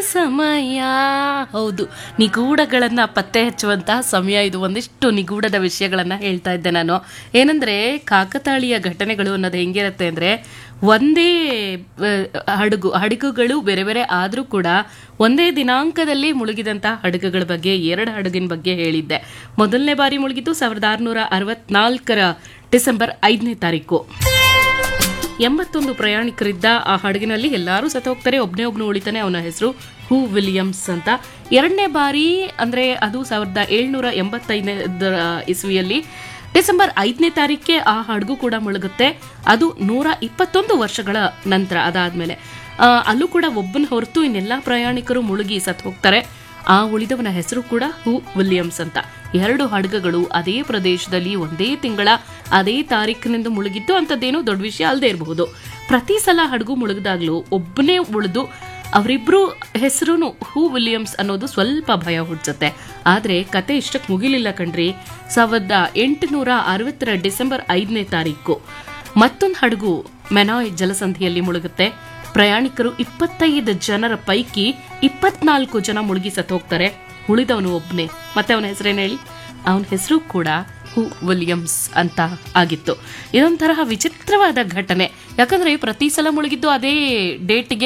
ಸಮಯ ಹೌದು ನಿಗೂಢಗಳನ್ನ ಪತ್ತೆ ಹಚ್ಚುವಂತಹ ಸಮಯ ಇದು ಒಂದಿಷ್ಟು ನಿಗೂಢದ ವಿಷಯಗಳನ್ನ ಹೇಳ್ತಾ ಇದ್ದೆ ನಾನು ಏನಂದ್ರೆ ಕಾಕತಾಳೀಯ ಘಟನೆಗಳು ಅನ್ನೋದು ಹೆಂಗಿರುತ್ತೆ ಅಂದ್ರೆ ಒಂದೇ ಆ, ಹಡಗು ಹಡಗುಗಳು ಬೇರೆ ಬೇರೆ ಆದ್ರೂ ಕೂಡ ಒಂದೇ ದಿನಾಂಕದಲ್ಲಿ ಮುಳುಗಿದಂತಹ ಹಡಗುಗಳ ಬಗ್ಗೆ ಎರಡು ಹಡಗಿನ ಬಗ್ಗೆ ಹೇಳಿದ್ದೆ ಮೊದಲನೇ ಬಾರಿ ಮುಳುಗಿದ್ದು ಸಾವಿರದ ಆರುನೂರ ಅರವತ್ನಾಲ್ಕರ ಡಿಸೆಂಬರ್ ಐದನೇ ತಾರೀಕು ಎಂಬತ್ತೊಂದು ಪ್ರಯಾಣಿಕರಿದ್ದ ಆ ಹಡಗಿನಲ್ಲಿ ಎಲ್ಲರೂ ಸತ್ತ ಹೋಗ್ತಾರೆ ಒಬ್ಬನೇ ಒಬ್ನು ಉಳಿತಾನೆ ಅವನ ಹೆಸರು ಹೂ ವಿಲಿಯಮ್ಸ್ ಅಂತ ಎರಡನೇ ಬಾರಿ ಅಂದ್ರೆ ಅದು ಸಾವಿರದ ಏಳ್ನೂರ ಎಂಬತ್ತೈದನೇ ಇಸ್ವಿಯಲ್ಲಿ ಡಿಸೆಂಬರ್ ಐದನೇ ತಾರೀಕೆ ಆ ಹಡಗು ಕೂಡ ಮುಳುಗುತ್ತೆ ಅದು ನೂರ ಇಪ್ಪತ್ತೊಂದು ವರ್ಷಗಳ ನಂತರ ಅದಾದ್ಮೇಲೆ ಆ, ಅಲ್ಲೂ ಕೂಡ ಒಬ್ಬನ ಹೊರತು ಇನ್ನೆಲ್ಲಾ ಪ್ರಯಾಣಿಕರು ಮುಳುಗಿ ಸತ್ತು ಹೋಗ್ತಾರೆ ಆ ಉಳಿದವನ ಹೆಸರು ಕೂಡ ಹೂ ವಿಲಿಯಮ್ಸ್ ಅಂತ ಎರಡು ಹಡಗುಗಳು ಅದೇ ಪ್ರದೇಶದಲ್ಲಿ ಒಂದೇ ತಿಂಗಳ ಅದೇ ತಾರೀಕಿನಿಂದ ಮುಳುಗಿದ್ದು ಅಂಥದ್ದೇನು ದೊಡ್ಡ ವಿಷಯ ಅಲ್ಲದೆ ಇರಬಹುದು ಪ್ರತಿ ಸಲ ಹಡಗು ಮುಳುಗಿದಾಗ್ಲೂ ಒಬ್ಬನೇ ಉಳಿದು ಅವರಿಬ್ರು ಹೆಸರು ಹೂ ವಿಲಿಯಮ್ಸ್ ಅನ್ನೋದು ಸ್ವಲ್ಪ ಭಯ ಹುಡ್ಸುತ್ತೆ ಆದ್ರೆ ಕತೆ ಇಷ್ಟಕ್ಕೆ ಮುಗಿಲಿಲ್ಲ ಕಣ್ರಿ ಸಾವಿರದ ಎಂಟುನೂರ ಅರವತ್ತರ ಡಿಸೆಂಬರ್ ಐದನೇ ತಾರೀಕು ಮತ್ತೊಂದು ಹಡಗು ಮೆನಾಯ್ ಜಲಸಂಧಿಯಲ್ಲಿ ಮುಳುಗುತ್ತೆ ಪ್ರಯಾಣಿಕರು ಇಪ್ಪತ್ತೈದು ಜನರ ಪೈಕಿ ಇಪ್ಪತ್ನಾಲ್ಕು ಜನ ಮುಳುಗಿ ಸತ್ತು ಹೋಗ್ತಾರೆ ಉಳಿದವನು ಒಬ್ಬನೇ ಮತ್ತೆ ಅವನ ಹೆಸರೇನು ಹೇಳಿ ಅವನ ಹೆಸರು ಕೂಡ ಹೂ ವಿಲಿಯಮ್ಸ್ ಅಂತ ಆಗಿತ್ತು ಇದೊಂಥರ ವಿಚಿತ್ರವಾದ ಘಟನೆ ಯಾಕಂದ್ರೆ ಪ್ರತಿ ಸಲ ಮುಳುಗಿದ್ದು ಅದೇ ಡೇಟ್ಗೆ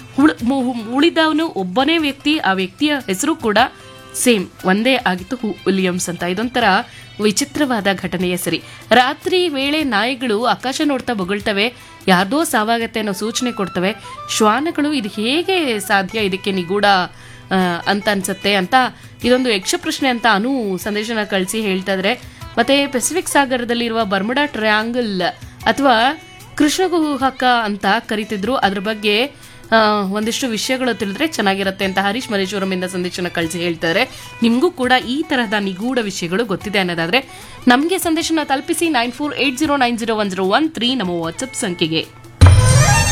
ಉಳಿದವನು ಒಬ್ಬನೇ ವ್ಯಕ್ತಿ ಆ ವ್ಯಕ್ತಿಯ ಹೆಸರು ಕೂಡ ಸೇಮ್ ಒಂದೇ ಆಗಿತ್ತು ಹೂ ವಿಲಿಯಮ್ಸ್ ಅಂತ ಇದೊಂಥರ ವಿಚಿತ್ರವಾದ ಘಟನೆಯ ಸರಿ ರಾತ್ರಿ ವೇಳೆ ನಾಯಿಗಳು ಆಕಾಶ ನೋಡ್ತಾ ಬೊಗಳ್ತವೆ ಯಾರ್ದೋ ಸಾವಾಗತ್ತೆ ಅನ್ನೋ ಸೂಚನೆ ಕೊಡ್ತವೆ ಶ್ವಾನಗಳು ಇದು ಹೇಗೆ ಸಾಧ್ಯ ಇದಕ್ಕೆ ನಿಗೂಢ ಆ, ಅಂತ ಅನ್ಸತ್ತೆ ಅಂತ ಇದೊಂದು ಯಕ್ಷ ಪ್ರಶ್ನೆ ಅಂತ ಅನು ಸಂದೇಶನ ಕಳಿಸಿ ಹೇಳ್ತಾ ಇದ್ರೆ ಮತ್ತೆ ಪೆಸಿಫಿಕ್ ಸಾಗರದಲ್ಲಿರುವ ಬರ್ಮುಡಾ ಟ್ರಯಾಂಗಲ್ ಅಥವಾ ಕೃಷ್ಣಗುಹಕ ಅಂತ ಕರಿತಿದ್ರು ಅದ್ರ ಬಗ್ಗೆ ಆ, ಒಂದಿಷ್ಟು ವಿಷಯಗಳು ತಿಳಿದ್ರೆ ಚೆನ್ನಾಗಿರುತ್ತೆ ಅಂತ ಹರೀಶ್ ಮರೇಶ್ವರಮಿಂದ ಸಂದೇಶನ ಕಳಿಸಿ ಹೇಳ್ತಾರೆ ನಿಮಗೂ ಕೂಡ ಈ ತರಹದ ನಿಗೂಢ ವಿಷಯಗಳು ಗೊತ್ತಿದೆ ಅನ್ನೋದಾದ್ರೆ ನಮಗೆ ಸಂದೇಶನ ತಲುಪಿಸಿ nine four eight zero nine zero one zero one three ನಮ್ಮ ವಾಟ್ಸಪ್ ಸಂಖ್ಯೆಗೆ